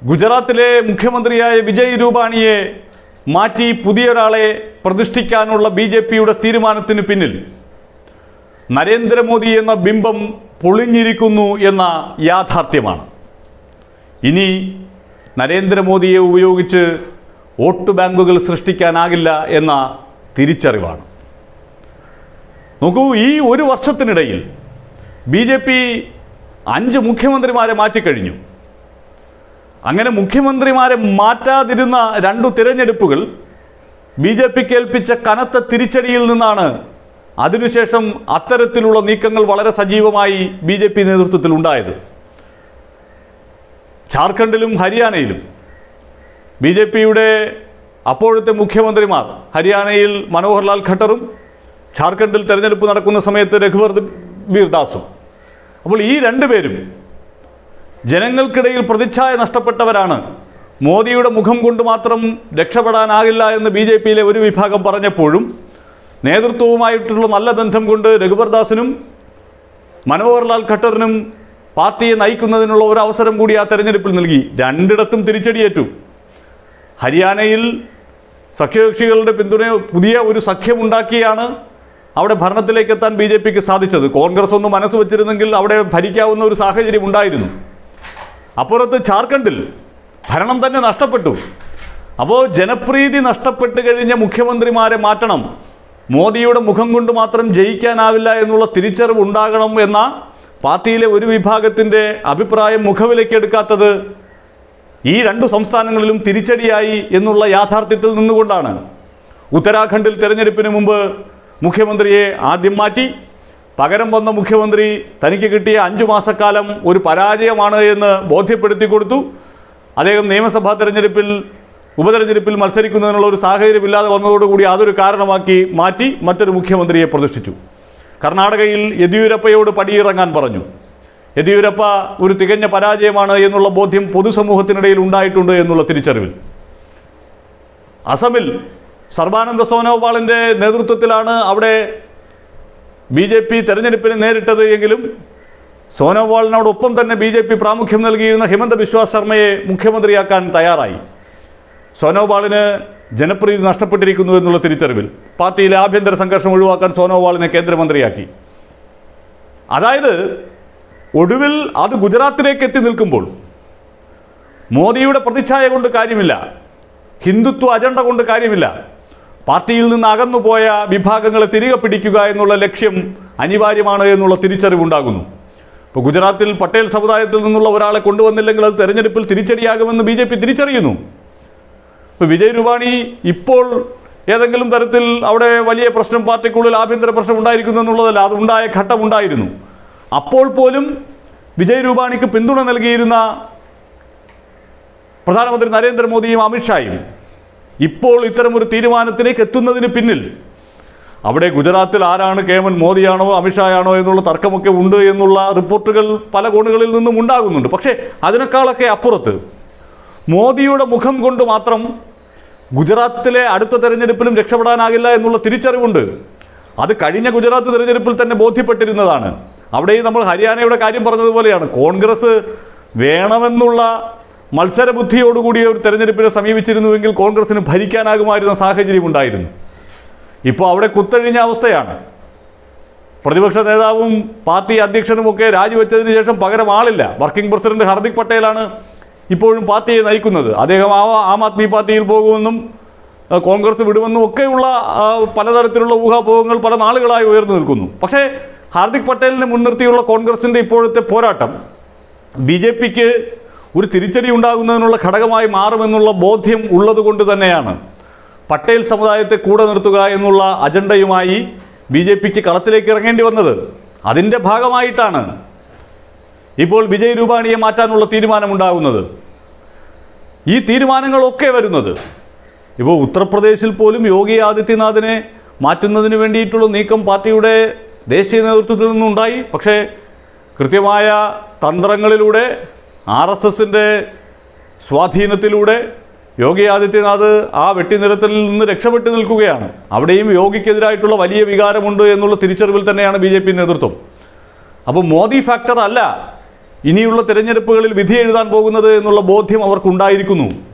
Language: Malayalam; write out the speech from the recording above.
ഗുജറാത്തിലെ മുഖ്യമന്ത്രിയായ വിജയ് രൂപാണിയെ മാറ്റി പുതിയൊരാളെ പ്രതിഷ്ഠിക്കാനുള്ള ബി ജെ പിയുടെ തീരുമാനത്തിന് പിന്നിൽ നരേന്ദ്രമോദി എന്ന ബിംബം പൊളിഞ്ഞിരിക്കുന്നു എന്ന യാഥാർത്ഥ്യമാണ് ഇനി നരേന്ദ്രമോദിയെ ഉപയോഗിച്ച് വോട്ട് ബാങ്കുകൾ സൃഷ്ടിക്കാനാകില്ല എന്ന തിരിച്ചറിവാണ് നോക്കൂ ഈ ഒരു വർഷത്തിനിടയിൽ ബി ജെ പി അഞ്ച് മുഖ്യമന്ത്രിമാരെ മാറ്റിക്കഴിഞ്ഞു അങ്ങനെ മുഖ്യമന്ത്രിമാരെ മാറ്റാതിരുന്ന രണ്ടു തിരഞ്ഞെടുപ്പുകൾ ബി ജെ പിക്ക് ഏൽപ്പിച്ച കനത്ത തിരിച്ചടിയിൽ നിന്നാണ് അതിനുശേഷം അത്തരത്തിലുള്ള നീക്കങ്ങൾ വളരെ സജീവമായി ബി ജെ പി നേതൃത്വത്തിൽ ഉണ്ടായത് ജാർഖണ്ഡിലും ഹരിയാനയിലും ബി ജെ പിയുടെ അപ്പോഴത്തെ മുഖ്യമന്ത്രിമാർ ഹരിയാനയിൽ മനോഹർലാൽ ഖട്ടറും ജാർഖണ്ഡിൽ തെരഞ്ഞെടുപ്പ് നടക്കുന്ന സമയത്ത് രഘുവർ വീർദാസും അപ്പോൾ ഈ രണ്ടുപേരും ജനങ്ങൾക്കിടയിൽ പ്രതിച്ഛായ നഷ്ടപ്പെട്ടവരാണ് മോദിയുടെ മുഖം കൊണ്ട് മാത്രം രക്ഷപ്പെടാനാകില്ല എന്ന് ബി ജെ പിയിലെ ഒരു വിഭാഗം പറഞ്ഞപ്പോഴും നേതൃത്വവുമായിട്ടുള്ള നല്ല ബന്ധം കൊണ്ട് രഘുവർദാസിനും മനോഹർലാൽ ഖട്ടറിനും പാർട്ടിയെ നയിക്കുന്നതിനുള്ള ഒരു അവസരം കൂടി ആ തെരഞ്ഞെടുപ്പിൽ നൽകി രണ്ടിടത്തും തിരിച്ചടിയേറ്റു ഹരിയാനയിൽ സഖ്യകക്ഷികളുടെ പിന്തുണ പുതിയ ഒരു സഖ്യമുണ്ടാക്കിയാണ് അവിടെ ഭരണത്തിലേക്ക് എത്താൻ ബി ജെ പിക്ക് സാധിച്ചത് കോൺഗ്രസ് ഒന്ന് മനസ്സ് വച്ചിരുന്നെങ്കിൽ അവിടെ ഭരിക്കാവുന്ന ഒരു സാഹചര്യം ഉണ്ടായിരുന്നു അപ്പുറത്ത് ജാർഖണ്ഡിൽ ഭരണം തന്നെ നഷ്ടപ്പെട്ടു അപ്പോൾ ജനപ്രീതി നഷ്ടപ്പെട്ട് കഴിഞ്ഞ മുഖ്യമന്ത്രിമാരെ മാറ്റണം മോദിയുടെ മുഖം കൊണ്ട് മാത്രം ജയിക്കാനാവില്ല എന്നുള്ള തിരിച്ചറിവ് ഉണ്ടാകണം എന്ന പാർട്ടിയിലെ ഒരു വിഭാഗത്തിൻ്റെ അഭിപ്രായം മുഖവിലക്കെടുക്കാത്തത് ഈ രണ്ടു സംസ്ഥാനങ്ങളിലും തിരിച്ചടിയായി എന്നുള്ള യാഥാർത്ഥ്യത്തിൽ നിന്നുകൊണ്ടാണ് ഉത്തരാഖണ്ഡിൽ തെരഞ്ഞെടുപ്പിന് മുമ്പ് മുഖ്യമന്ത്രിയെ ആദ്യം മാറ്റി പകരം വന്ന മുഖ്യമന്ത്രി തനിക്ക് കിട്ടിയ അഞ്ചു മാസക്കാലം ഒരു പരാജയമാണ് എന്ന് ബോധ്യപ്പെടുത്തി കൊടുത്തു അദ്ദേഹം നിയമസഭാ തെരഞ്ഞെടുപ്പിൽ ഉപതെരഞ്ഞെടുപ്പിൽ മത്സരിക്കുന്നതിനുള്ള ഒരു സാഹചര്യമില്ലാതെ വന്നതോടുകൂടി അതൊരു കാരണമാക്കി മാറ്റി മറ്റൊരു മുഖ്യമന്ത്രിയെ പ്രതിഷ്ഠിച്ചു കർണാടകയിൽ യെദ്യൂരപ്പയോട് പടിയിറങ്ങാൻ പറഞ്ഞു യെദ്യൂരപ്പ ഒരു തികഞ്ഞ പരാജയമാണ് എന്നുള്ള ബോധ്യം പൊതുസമൂഹത്തിനിടയിൽ ഉണ്ടായിട്ടുണ്ട് എന്നുള്ള തിരിച്ചറിവിൽ അസമിൽ സർബാനന്ദ സോനോവാളിൻ്റെ നേതൃത്വത്തിലാണ് അവിടെ ബി ജെ പി തെരഞ്ഞെടുപ്പിന് നേരിട്ടത് എങ്കിലും സോനോവാളിനോടൊപ്പം തന്നെ ബി ജെ പി പ്രാമുഖ്യം നൽകിയിരുന്ന ഹിമന്ത ബിശ്വാസ് ശർമ്മയെ മുഖ്യമന്ത്രിയാക്കാൻ തയ്യാറായി സോനോവാളിന് ജനപ്രീതി നഷ്ടപ്പെട്ടിരിക്കുന്നു എന്നുള്ള തിരിച്ചറിവിൽ പാർട്ടിയിലെ ആഭ്യന്തര സംഘർഷം ഒഴിവാക്കാൻ സോനോവാളിനെ കേന്ദ്രമന്ത്രിയാക്കി അതായത് ഒടുവിൽ അത് ഗുജറാത്തിലേക്ക് എത്തി നിൽക്കുമ്പോൾ മോദിയുടെ പ്രതിച്ഛായ കൊണ്ട് കാര്യമില്ല ഹിന്ദുത്വ അജണ്ട കൊണ്ട് കാര്യമില്ല പാർട്ടിയിൽ നിന്ന് അകന്നുപോയ വിഭാഗങ്ങളെ തിരികെ പിടിക്കുക എന്നുള്ള ലക്ഷ്യം അനിവാര്യമാണ് എന്നുള്ള തിരിച്ചറിവുണ്ടാകുന്നു ഇപ്പോൾ ഗുജറാത്തിൽ പട്ടേൽ സമുദായത്തിൽ നിന്നുള്ള ഒരാളെ കൊണ്ടുവന്നില്ലെങ്കിൽ അത് തെരഞ്ഞെടുപ്പിൽ തിരിച്ചടിയാകുമെന്ന് ബി ജെ പി തിരിച്ചറിയുന്നു ഇപ്പോൾ വിജയ് രൂപാണി ഇപ്പോൾ ഏതെങ്കിലും തരത്തിൽ അവിടെ വലിയ പ്രശ്നം പാർട്ടിക്കുള്ളിൽ ആഭ്യന്തര പ്രശ്നം ഉണ്ടായിരിക്കുന്നു എന്നുള്ളതല്ല അത് ഉണ്ടായ ഘട്ടം ഉണ്ടായിരുന്നു അപ്പോൾ പോലും വിജയ് രൂപാണിക്ക് പിന്തുണ നൽകിയിരുന്ന പ്രധാനമന്ത്രി നരേന്ദ്രമോദിയും അമിത്ഷായും ഇപ്പോൾ ഇത്തരമൊരു തീരുമാനത്തിലേക്ക് എത്തുന്നതിന് പിന്നിൽ അവിടെ ഗുജറാത്തിൽ ആരാണ് കേവൻ മോദിയാണോ അമിത്ഷായാണോ എന്നുള്ള തർക്കമൊക്കെ ഉണ്ട് എന്നുള്ള റിപ്പോർട്ടുകൾ പല കോണുകളിൽ നിന്നും ഉണ്ടാകുന്നുണ്ട് പക്ഷേ അതിനേക്കാളൊക്കെ അപ്പുറത്ത് മോദിയുടെ മുഖം കൊണ്ട് മാത്രം ഗുജറാത്തിലെ അടുത്ത തെരഞ്ഞെടുപ്പിലും രക്ഷപ്പെടാനാകില്ല എന്നുള്ള തിരിച്ചറിവുണ്ട് അത് കഴിഞ്ഞ ഗുജറാത്ത് തെരഞ്ഞെടുപ്പിൽ തന്നെ ബോധ്യപ്പെട്ടിരുന്നതാണ് അവിടെയും നമ്മൾ ഹരിയാനയുടെ കാര്യം പറഞ്ഞതുപോലെയാണ് കോൺഗ്രസ് വേണമെന്നുള്ള മത്സരബുദ്ധിയോടുകൂടി ഒരു തെരഞ്ഞെടുപ്പിനെ സമീപിച്ചിരുന്നുവെങ്കിൽ കോൺഗ്രസിന് ഭരിക്കാനാകുമായിരുന്ന സാഹചര്യം ഉണ്ടായിരുന്നു ഇപ്പോൾ അവിടെ കുത്തഴിഞ്ഞ അവസ്ഥയാണ് പ്രതിപക്ഷ നേതാവും പാർട്ടി അധ്യക്ഷനുമൊക്കെ രാജിവെച്ചതിന് ശേഷം പകരം ആളില്ല വർക്കിംഗ് പ്രസിഡന്റ് ഹർദിക് പട്ടേലാണ് ഇപ്പോഴും പാർട്ടിയെ നയിക്കുന്നത് അദ്ദേഹം ആ ആം ആദ്മി പാർട്ടിയിൽ പോകുമെന്നും ആ, കോൺഗ്രസ് വിടുമെന്നും ഒക്കെയുള്ള ആ, പലതരത്തിലുള്ള ഊഹാപോഹങ്ങൾ പല നാളുകളായി ഉയർന്നു നിൽക്കുന്നു പക്ഷേ ഹാർദിക് പട്ടേലിനെ മുൻനിർത്തിയുള്ള കോൺഗ്രസിൻ്റെ ഇപ്പോഴത്തെ പോരാട്ടം ബി ജെ പിക്ക് ഒരു തിരിച്ചടി ഉണ്ടാകുന്നതിനുള്ള ഘടകമായി മാറുമെന്നുള്ള ബോധ്യം ഉള്ളതുകൊണ്ട് തന്നെയാണ് പട്ടേൽ സമുദായത്തെ കൂടെ നിർത്തുക എന്നുള്ള അജണ്ടയുമായി ബി ജെ പിക്ക് കളത്തിലേക്ക് ഇറങ്ങേണ്ടി വന്നത് അതിൻ്റെ ഭാഗമായിട്ടാണ് ഇപ്പോൾ വിജയ് രൂപാണിയെ മാറ്റാനുള്ള തീരുമാനമുണ്ടാകുന്നത് ഈ തീരുമാനങ്ങളൊക്കെ വരുന്നത് ഇപ്പോൾ ഉത്തർപ്രദേശിൽ പോലും യോഗി ആദിത്യനാഥിനെ മാറ്റുന്നതിന് വേണ്ടിയിട്ടുള്ള നീക്കം പാർട്ടിയുടെ ദേശീയ നേതൃത്വത്തിൽ നിന്നുണ്ടായി പക്ഷേ കൃത്യമായ തന്ത്രങ്ങളിലൂടെ ആർ എസ് എസിൻ്റെ സ്വാധീനത്തിലൂടെ യോഗി ആദിത്യനാഥ് ആ വെട്ടിനിരത്തലിൽ നിന്ന് രക്ഷപ്പെട്ട് നിൽക്കുകയാണ് അവിടെയും യോഗിക്കെതിരായിട്ടുള്ള വലിയ വികാരമുണ്ട് എന്നുള്ള തിരിച്ചറിവിൽ തന്നെയാണ് ബി ജെ പി നേതൃത്വം അപ്പോൾ മോദി ഫാക്ടർ അല്ല ഇനിയുള്ള തിരഞ്ഞെടുപ്പുകളിൽ വിധി എഴുതാൻ പോകുന്നത് എന്നുള്ള ബോധ്യം അവർക്കുണ്ടായിരിക്കുന്നു